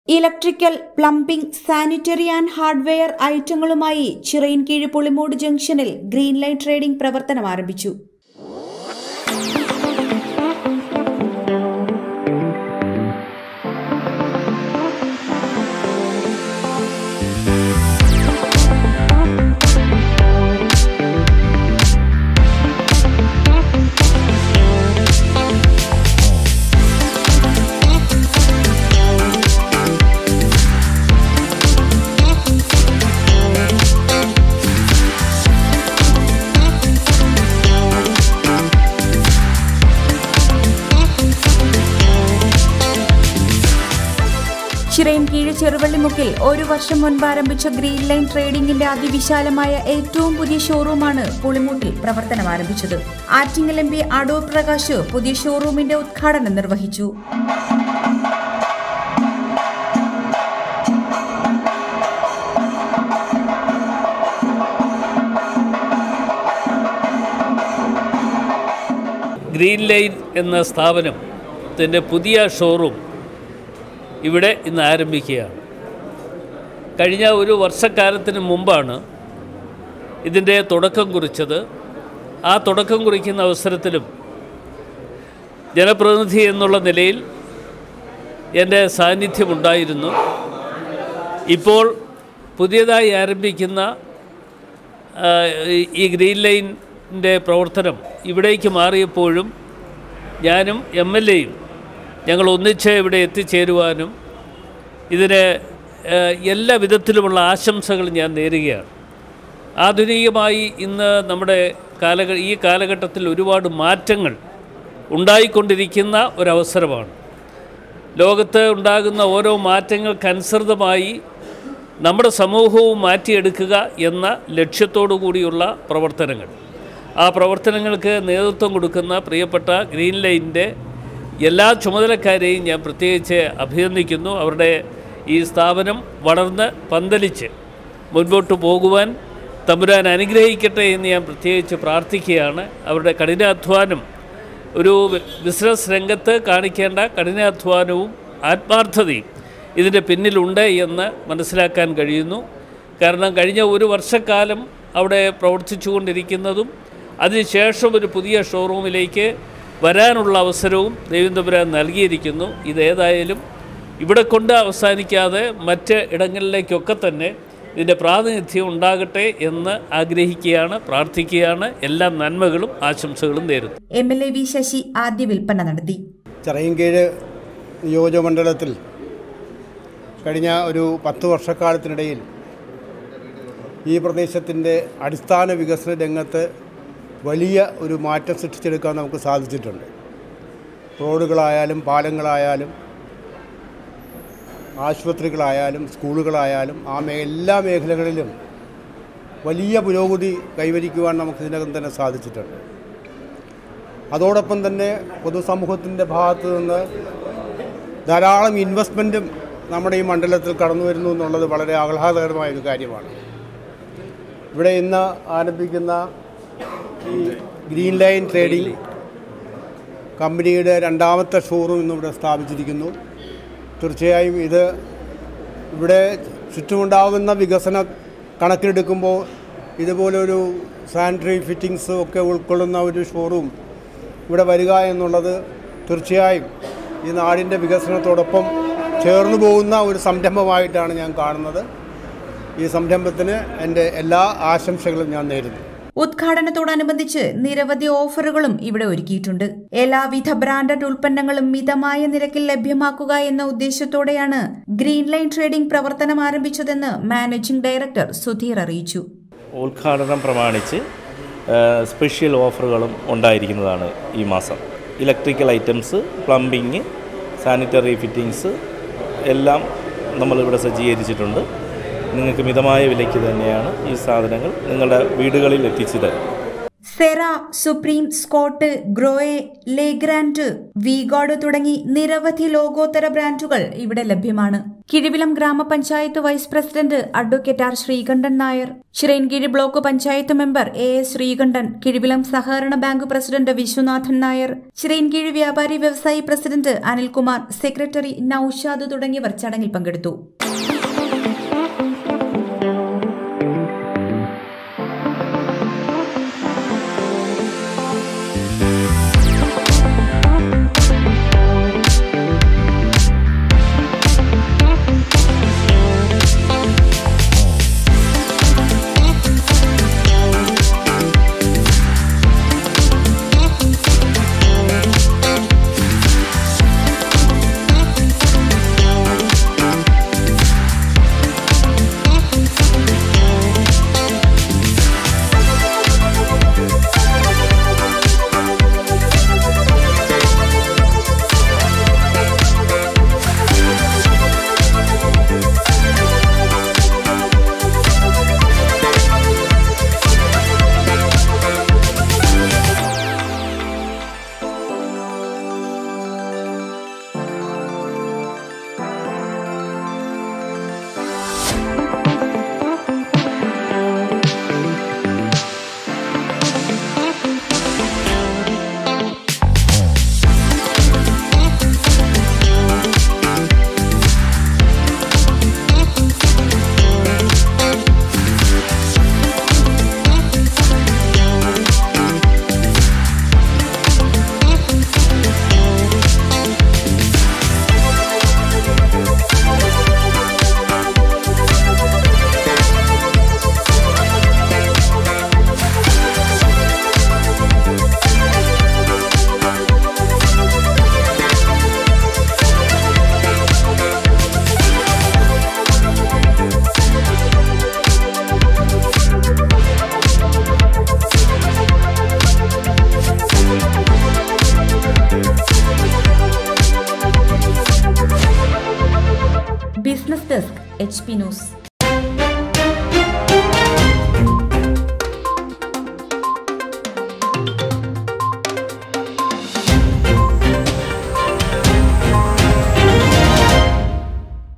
electrical plumbing sanitary and hardware ഐറ്റങ്ങളുമായി ചിറയിൻകീഴ് പുളിമൂട് ജംഗ്ഷനിൽ green line trading പ്രവർത്തനം ആരംഭിച്ചു ചിറയിൻകീഴ് ചെറുവള്ളിമുക്കിൽ ഒരു വർഷം മുൻപ് ആരംഭിച്ച ഗ്രീൻ ലൈൻ ട്രേഡിംഗിന്റെ അതിവിശാലമായ ഏറ്റവും പുതിയ ഷോറൂമാണ് പുളിമൂട്ടിൽ പ്രവർത്തനം ആരംഭിച്ചത് ആറ്റിങ്ങൽ എം പി അടൂർ പ്രകാശ് പുതിയ ഷോറൂമിന്റെ ഉദ്ഘാടനം നിർവഹിച്ചു ഗ്രീൻ ലൈൻ എന്ന സ്ഥാപനത്തിൻ്റെ പുതിയ ഷോറൂം ഇവിടെ ഇന്ന് ആരംഭിക്കുകയാണ് കഴിഞ്ഞ ഒരു വർഷക്കാലത്തിന് മുമ്പാണ് ഇതിൻ്റെ തുടക്കം കുറിച്ചത് ആ തുടക്കം കുറിക്കുന്ന അവസരത്തിലും ജനപ്രതിനിധി എന്നുള്ള നിലയിൽ എൻ്റെ സാന്നിധ്യമുണ്ടായിരുന്നു ഇപ്പോൾ പുതിയതായി ആരംഭിക്കുന്ന ആ, ഈ- ഈ ഗ്രീൻ ലൈനിൻ്റെ പ്രവർത്തനം ഇവിടേക്ക് മാറിയപ്പോഴും ഞാനും എം എൽ എയും ഞങ്ങൾ ഒന്നിച്ച് ഇവിടെ എത്തിച്ചേരുവാനും ഇതിന് ആ, എല്ലാ വിധത്തിലുമുള്ള ആശംസകൾ ഞാൻ നേരുകയാണ് ആധുനികമായി ഇന്ന് നമ്മുടെ കാലഘ ഈ കാലഘട്ടത്തിൽ ഒരുപാട് മാറ്റങ്ങൾ ഉണ്ടായിക്കൊണ്ടിരിക്കുന്ന ഒരവസരമാണ് ലോകത്ത് ഉണ്ടാകുന്ന ഓരോ മാറ്റങ്ങൾക്കനുസൃതമായി നമ്മുടെ സമൂഹവും മാറ്റിയെടുക്കുക എന്ന ലക്ഷ്യത്തോടു കൂടിയുള്ള പ്രവർത്തനങ്ങൾ ആ പ്രവർത്തനങ്ങൾക്ക് നേതൃത്വം കൊടുക്കുന്ന പ്രിയപ്പെട്ട ഗ്രീൻ ലൈനിൻ്റെ എല്ലാ ചുമതലക്കാരെയും ഞാൻ പ്രത്യേകിച്ച് അഭിനന്ദിക്കുന്നു അവരുടെ ഈ സ്ഥാപനം വളർന്ന് പന്തലിച്ച് മുൻപോട്ട് പോകുവാൻ തമ്പുരാൻ അനുഗ്രഹിക്കട്ടെ എന്ന് ഞാൻ പ്രത്യേകിച്ച് പ്രാർത്ഥിക്കുകയാണ് അവരുടെ കഠിനാധ്വാനം ഒരു ബിസിനസ് രംഗത്ത് കാണിക്കേണ്ട കഠിനാധ്വാനവും ആത്മാർത്ഥതയും ഇതിൻ്റെ പിന്നിലുണ്ട് എന്ന് മനസ്സിലാക്കാൻ കഴിയുന്നു കാരണം കഴിഞ്ഞ ഒരു വർഷക്കാലം അവിടെ പ്രവർത്തിച്ചു കൊണ്ടിരിക്കുന്നതും അതിനുശേഷം ഒരു പുതിയ ഷോറൂമിലേക്ക് വരാനുള്ള അവസരവും ദൈവന്തപുരാൻ നൽകിയിരിക്കുന്നു ഇതേതായാലും ഇവിടെ കൊണ്ട് അവസാനിക്കാതെ മറ്റ് ഇടങ്ങളിലേക്കൊക്കെ തന്നെ ഇതിൻ്റെ പ്രാതിനിധ്യം ഉണ്ടാകട്ടെ എന്ന് ആഗ്രഹിക്കുകയാണ് പ്രാർത്ഥിക്കുകയാണ് എല്ലാ നന്മകളും ആശംസകളും നേരുന്നു M L A V Sasi ആദ്യ വിൽപ്പന നടത്തി ചിറയൻകീഴ് നിയോജകമണ്ഡലത്തിൽ കഴിഞ്ഞ ഒരു പത്ത് വർഷക്കാലത്തിനിടയിൽ ഈ പ്രദേശത്തിൻ്റെ അടിസ്ഥാന വികസന രംഗത്ത് വലിയ ഒരു മാറ്റം സൃഷ്ടിച്ചെടുക്കാൻ നമുക്ക് സാധിച്ചിട്ടുണ്ട് റോഡുകളായാലും പാലങ്ങളായാലും ആശുപത്രികളായാലും സ്കൂളുകളായാലും ആ മേ എല്ലാ മേഖലകളിലും വലിയ പുരോഗതി കൈവരിക്കുവാൻ നമുക്ക് ഇതിനകം തന്നെ സാധിച്ചിട്ടുണ്ട് അതോടൊപ്പം തന്നെ പൊതുസമൂഹത്തിൻ്റെ ഭാഗത്തു നിന്ന് ധാരാളം ഇൻവെസ്റ്റ്മെൻറ്റും നമ്മുടെ ഈ മണ്ഡലത്തിൽ കടന്നു വരുന്നു എന്നുള്ളത് വളരെ ആഹ്ലാദകരമായ ഒരു കാര്യമാണ് ഇവിടെ ഇന്ന് ആരംഭിക്കുന്ന ഈ ഗ്രീൻ ലൈൻ ട്രേഡിംഗ് കമ്പനിയുടെ രണ്ടാമത്തെ ഷോറൂം ഇന്നിവിടെ സ്ഥാപിച്ചിരിക്കുന്നു തീർച്ചയായും ഇത് ഇവിടെ ചുറ്റുമുണ്ടാകുന്ന വികസന കണക്കിലെടുക്കുമ്പോൾ ഇതുപോലൊരു സാനിറ്ററി ഫിറ്റിങ്സ് ഒക്കെ ഉൾക്കൊള്ളുന്ന ഒരു ഷോറൂം ഇവിടെ വരിക എന്നുള്ളത് തീർച്ചയായും ഈ നാടിൻ്റെ വികസനത്തോടൊപ്പം ചേർന്നു പോകുന്ന ഒരു സംരംഭമായിട്ടാണ് ഞാൻ കാണുന്നത് ഈ സംരംഭത്തിന് എൻ്റെ എല്ലാ ആശംസകളും ഞാൻ നേരുന്നു ഉദ്ഘാടനത്തോടനുബന്ധിച്ച് നിരവധി ഓഫറുകളും ഇവിടെ ഒരുക്കിയിട്ടുണ്ട് എല്ലാവിധ ബ്രാൻഡഡ് ഉൽപ്പന്നങ്ങളും മിതമായ നിരക്കിൽ ലഭ്യമാക്കുക എന്ന ഉദ്ദേശത്തോടെയാണ് ഗ്രീൻ ലൈൻ ട്രേഡിംഗ് പ്രവർത്തനം ആരംഭിച്ചതെന്ന് മാനേജിംഗ് ഡയറക്ടർ സുധീർ അറിയിച്ചു ഉദ്ഘാടനം പ്രമാണിച്ച് ആ, സ്പെഷ്യൽ ഓഫറുകളും ഉണ്ടായിരിക്കുന്നതാണ് ഈ മാസം electrical items plumbing sanitary fittings എല്ലാം നമ്മളിവിടെ സജ്ജീകരിച്ചിട്ടുണ്ട് നിങ്ങൾക്ക് മിതമായ വിലയ്ക്ക് തന്നെയാണ് ഈ സാധനങ്ങൾ നിങ്ങളുടെ വീടുകളിൽ എത്തിച്ചു തരും Cera Supreme Scott Grohe Legrand Vguard തുടങ്ങി നിരവധി ലോകോത്തര ബ്രാൻഡുകൾ ഇവിടെ ലഭ്യമാണ് കിഴിവിലം ഗ്രാമപഞ്ചായത്ത് vice president advocate R Sreekantan Nair Chirayinkeezhu block panchayat member A S Sreekantan Kizhuvilam സഹകരണ ബാങ്ക് പ്രസിഡന്റ് വിശ്വനാഥൻ നായർ ചിറയൻകീഴ് വ്യാപാരി വ്യവസായി പ്രസിഡന്റ് അനിൽകുമാർ സെക്രട്ടറി നൌഷാദ് തുടങ്ങിയവർ ചടങ്ങിൽ പങ്കെടുത്തു business desk H P news